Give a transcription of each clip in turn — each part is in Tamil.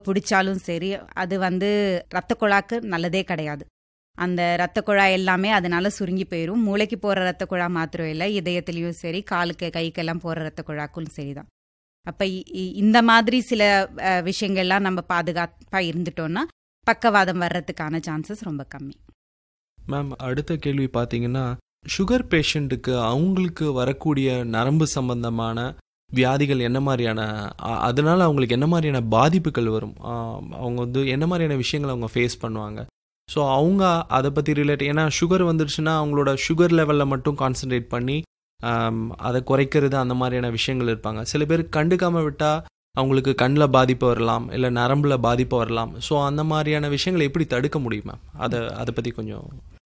பிடிச்சாலும் சரி அது வந்து ரத்த குழாக்கு நல்லதே கிடையாது அந்த ரத்த குழாய் எல்லாமே அதனால சுருங்கி போயிடும் மூளைக்கு போகிற ரத்த குழா மாத்திரம் இல்லை இதயத்துலேயும் சரி காலுக்கு கைக்கெல்லாம் போகிற ரத்த குழாக்கும் சரிதான் அப்போ இந்த மாதிரி சில அஹ், விஷயங்கள்லாம் நம்ம பாதுகாப்பாக இருந்துட்டோம்னா பக்கவாதம் வர்றதுக்கான சான்சஸ் ரொம்ப கம்மி மேம் அடுத்த கேள்வி பார்த்தீங்கன்னா சுகர் பேஷண்ட்டுக்கு அவங்களுக்கு வரக்கூடிய நரம்பு சம்பந்தமான வியாதிகள் என்ன மாதிரியான அ- அதனால அவங்களுக்கு என்ன மாதிரியான பாதிப்புகள் வரும் ஆ, அவங்க வந்து என்ன மாதிரியான விஷயங்களை அவங்க ஃபேஸ் பண்ணுவாங்க ஸோ அவங்க அதை பற்றி ரிலேட் ஏன்னா சுகர் வந்துருச்சுன்னா அவங்களோட சுகர் லெவலில் மட்டும் கான்சென்ட்ரேட் பண்ணி ஆம், அதை குறைக்கிறது அந்த மாதிரியான விஷயங்கள் இருப்பாங்க சில பேர் கண்டுக்காம விட்டால் அவங்களுக்கு கண்ணில் பாதிப்பு வரலாம் இல்லை நரம்புல பாதிப்பு வரலாம் ஸோ அந்த மாதிரியான விஷயங்களை எப்படி தடுக்க முடியும் மேம் அதை அதை பற்றி கொஞ்சம்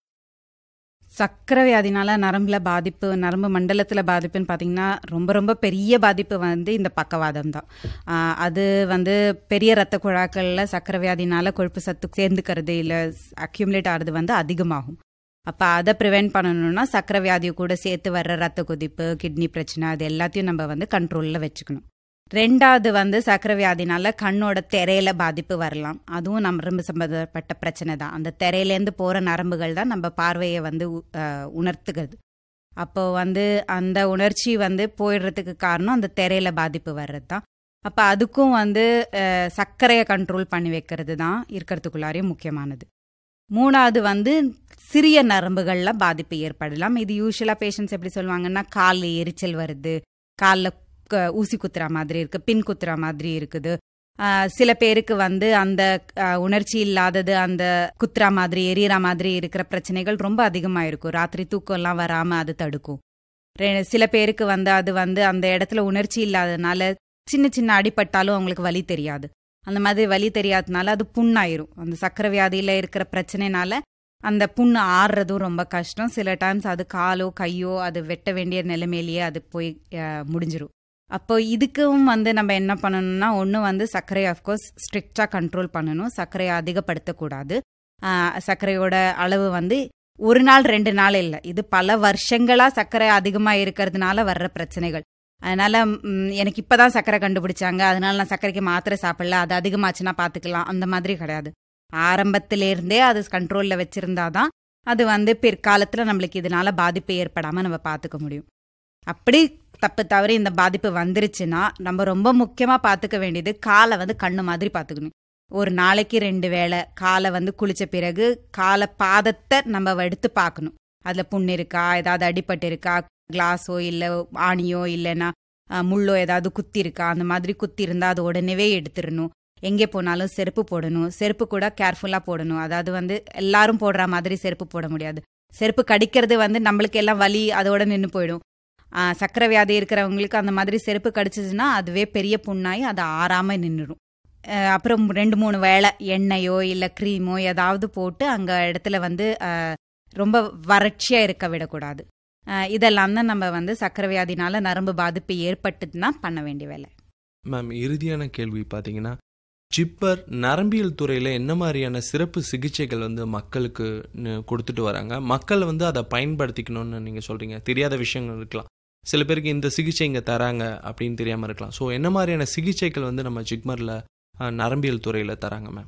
சக்கரை வியாதினால நரம்புல பாதிப்பு நரம்பு மண்டலத்தில் பாதிப்புன்னு பார்த்தீங்கன்னா ரொம்ப ரொம்ப பெரிய பாதிப்பு வந்து இந்த பக்கவாதம் தான் ஆஹ் அது வந்து பெரிய ரத்த குழாக்களில் சக்கரை வியாதினால கொழுப்பு சத்து சேர்ந்துக்கிறது இல்லை அக்யூமுலேட் ஆகிறது வந்து அதிகமாகும் அப்போ அதை ப்ரிவெண்ட் பண்ணணும்னா சக்கரை வியாதியை கூட சேர்த்து வர்ற ரத்த கொதிப்பு கிட்னி பிரச்சனை அது எல்லாத்தையும் நம்ம வந்து கண்ட்ரோலில் வச்சுக்கணும் ரெண்டாவது வந்து சக்கரை வியாதினால கண்ணோட திரையில பாதிப்பு வரலாம் அதுவும் நரம்பு சம்பந்தப்பட்ட பிரச்சனை தான் அந்த திரையிலேருந்து போகிற நரம்புகள் தான் நம்ம பார்வையை வந்து உ- அஹ் உணர்த்துகிறது அப்போ வந்து அந்த உணர்ச்சி வந்து போயிடுறதுக்கு காரணம் அந்த திரையில பாதிப்பு வர்றது தான் அப்போ அதுக்கும் வந்து அஹ், சர்க்கரையை கண்ட்ரோல் பண்ணி வைக்கிறது தான் இருக்கிறதுக்குள்ளாரையும் முக்கியமானது மூணாவது வந்து சிறிய நரம்புகளில் பாதிப்பு ஏற்படலாம் இது யூஸ்வலாக பேஷண்ட்ஸ் எப்படி சொல்லுவாங்கன்னா காலில் எரிச்சல் வருது காலில் ஊசி குத்துற மாதிரி இருக்கு பின் குத்துற மாதிரி இருக்குது ஆஹ் சில பேருக்கு வந்து அந்த ஆஹ், உணர்ச்சி இல்லாதது அந்த குத்துற மாதிரி எரியற மாதிரி இருக்கிற பிரச்சனைகள் ரொம்ப அதிகமாக இருக்கும் ராத்திரி தூக்கம்லாம் வராமல் அது தடுக்கும் ரெ- சில பேருக்கு வந்து அது வந்து அந்த இடத்துல உணர்ச்சி இல்லாததுனால சின்ன சின்ன அடிபட்டாலும் அவங்களுக்கு வலி தெரியாது அந்த மாதிரி வலி தெரியாததுனால அது புண்ணாயிரும் அந்த சக்கரை வியாதியில் இருக்கிற பிரச்சனைனால அந்த புண்ணு ஆறுறதும் ரொம்ப கஷ்டம் சில டைம்ஸ் அது காலோ கையோ அது வெட்ட வேண்டிய நிலைமையிலேயே அது போய் ஆஹ், முடிஞ்சிரும் அப்போ இதுக்கும் வந்து நம்ம என்ன பண்ணணும்னா ஒன்று வந்து சர்க்கரையை அஃப்கோர்ஸ் ஸ்ட்ரிக்டாக கண்ட்ரோல் பண்ணணும் சர்க்கரையை அதிகப்படுத்தக்கூடாது ஆஹ், சர்க்கரையோட அளவு வந்து ஒரு நாள் ரெண்டு நாள் இல்லை இது பல வருஷங்களா சர்க்கரை அதிகமாக இருக்கிறதுனால வர்ற பிரச்சனைகள் அதனால ம், எனக்கு இப்பதான் சர்க்கரை கண்டுபிடிச்சாங்க அதனால நான் சர்க்கரைக்கு மாத்திரை சாப்பிடல அது அதிகமாச்சுன்னா பார்த்துக்கலாம் அந்த மாதிரி கிடையாது ஆரம்பத்திலேருந்தே அது கண்ட்ரோலில் வச்சிருந்தாதான் அது வந்து பிற்காலத்தில் நம்மளுக்கு இதனால பாதிப்பு ஏற்படாமல் நம்ம பார்த்துக்க முடியும் அப்படி தப்பு தவறி இந்த பாதிப்பு வந்துருச்சுன்னா நம்ம ரொம்ப முக்கியமாக பார்த்துக்க வேண்டியது காலை வந்து கண்ணு மாதிரி பார்த்துக்கணும் ஒரு நாளைக்கு ரெண்டு வேளை காலை வந்து குளிச்ச பிறகு காலை பாதத்தை நம்ம எடுத்து பார்க்கணும் அதில் புண்ணு இருக்கா ஏதாவது அடிபட்டு இருக்கா கிளாஸோ இல்லை ஆணியோ இல்லைன்னா அஹ், முள்ளோ ஏதாவது குத்தி இருக்கா அந்த மாதிரி குத்தி இருந்தால் அது உடனேவே எடுத்துடணும் எங்கே போனாலும் செருப்பு போடணும் செருப்பு கூட கேர்ஃபுல்லாக போடணும் அதாவது வந்து எல்லாரும் போடுற மாதிரி செருப்பு போட முடியாது செருப்பு கடிக்கிறது வந்து நம்மளுக்கு எல்லாம் வலி அதோட நின்று போயிடும் ஆஹ், சக்கரை வியாதி இருக்கிறவங்களுக்கு அந்த மாதிரி செருப்பு கடிச்சிச்சுன்னா அதுவே பெரிய புண்ணாகி அது ஆறாமல் நின்றுடும் அப்புறம் ரெண்டு மூணு வேளை எண்ணெயோ இல்லை க்ரீமோ ஏதாவது போட்டு அங்கே இடத்துல வந்து ஆஹ், ரொம்ப வறட்சியாக இருக்க விடக்கூடாது ஆஹ், இதெல்லாம் தான் நம்ம வந்து சக்கரை வியாதினால நரம்பு பாதிப்பு ஏற்பட்டுதுன்னா பண்ண வேண்டிய வேலை மேம் இறுதியான கேள்வி பார்த்தீங்கன்னா ஜிப்பர் நரம்பியல் துறையில் என்ன மாதிரியான சிறப்பு சிகிச்சைகள் வந்து மக்களுக்கு ந- கொடுத்துட்டு வராங்க மக்கள் வந்து அதை பயன்படுத்திக்கணும்னு நீங்கள் சொல்கிறீங்க தெரியாத விஷயங்கள் இருக்கலாம் சில பேருக்கு இந்த சிகிச்சை இங்கே தராங்க அப்படின்னு தெரியாமல் இருக்கலாம் ஸோ என்ன மாதிரியான சிகிச்சைகள் வந்து நம்ம ஜிப்மரில் நரம்பியல் துறையில் தராங்க மேம்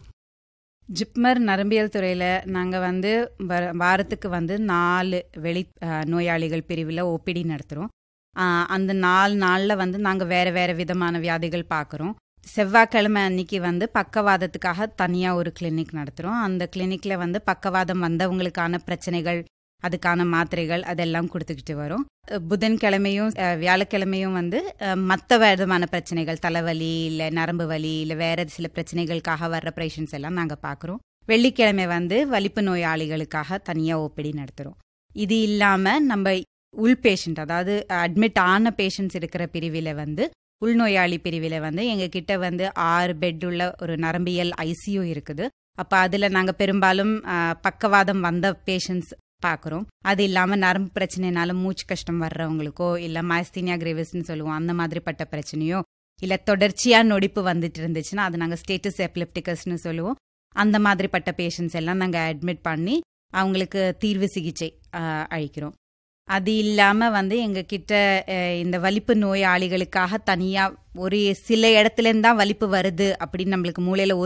ஜிப்மர் நரம்பியல் துறையில் நாங்கள் வந்து வர- வாரத்துக்கு வந்து நாலு வெளி அஹ், நோயாளிகள் பிரிவில் ஓபிடி நடத்துகிறோம் அந்த நாலு நாளில் வந்து நாங்கள் வேறு வேறு விதமான வியாதிகள் பார்க்குறோம் செவ்வாய்க்கிழமை அன்னைக்கு வந்து பக்கவாதத்துக்காக தனியாக ஒரு கிளினிக் நடத்துகிறோம் அந்த கிளினிக்கில் வந்து பக்கவாதம் வந்தவங்களுக்கான பிரச்சனைகள் அதுக்கான மாத்திரைகள் அதெல்லாம் கொடுத்துக்கிட்டு வரோம் அஹ், புதன்கிழமையும் அஹ், வியாழக்கிழமையும் வந்து மற்ற விதமான பிரச்சனைகள் தலைவலி இல்லை நரம்பு வலி இல்லை வேற சில பிரச்சனைகளுக்காக வர்ற பேஷண்ட்ஸ் எல்லாம் நாங்கள் பார்க்குறோம் வெள்ளிக்கிழமை வந்து வலிப்பு நோயாளிகளுக்காக தனியாக ஓபிடி நடத்துகிறோம் இது இல்லாமல் நம்ம உள் பேஷண்ட் அதாவது அட்மிட் ஆன பேஷண்ட்ஸ் இருக்கிற பிரிவில் வந்து உள்நோயாளி பிரிவில் வந்து எங்ககிட்ட வந்து ஆறு பெட் உள்ள ஒரு நரம்பியல் ஐசியூ இருக்குது அப்போ அதில் நாங்கள் பெரும்பாலும் அஹ், பக்கவாதம் வந்த பேஷண்ட்ஸ் பார்க்குறோம் அது இல்லாமல் நரம்பு பிரச்சனைனால மூச்சு கஷ்டம் வர்றவங்களுக்கோ இல்லை மாஸ்தீனியா கிரேவிஸ்ன்னு சொல்லுவோம் அந்த மாதிரிப்பட்ட பிரச்சனையோ இல்லை தொடர்ச்சியாக நொடிப்பு வந்துட்டு இருந்துச்சுன்னா அது நாங்கள் ஸ்டேட்டஸ் எப்லெப்டிகஸ்னு சொல்லுவோம் அந்த மாதிரிப்பட்ட பேஷண்ட்ஸ் எல்லாம் நாங்கள் அட்மிட் பண்ணி அவங்களுக்கு தீர்வு சிகிச்சை ஆஹ், அளிக்கிறோம் அது இல்லாம வந்து எங்க கிட்ட அஹ், இந்த வலிப்பு நோயாளிகளுக்காக தனியா ஒரு சில இடத்துல இருந்து தான் வலிப்பு வருது அப்படின்னு நம்மளுக்கு மூளையில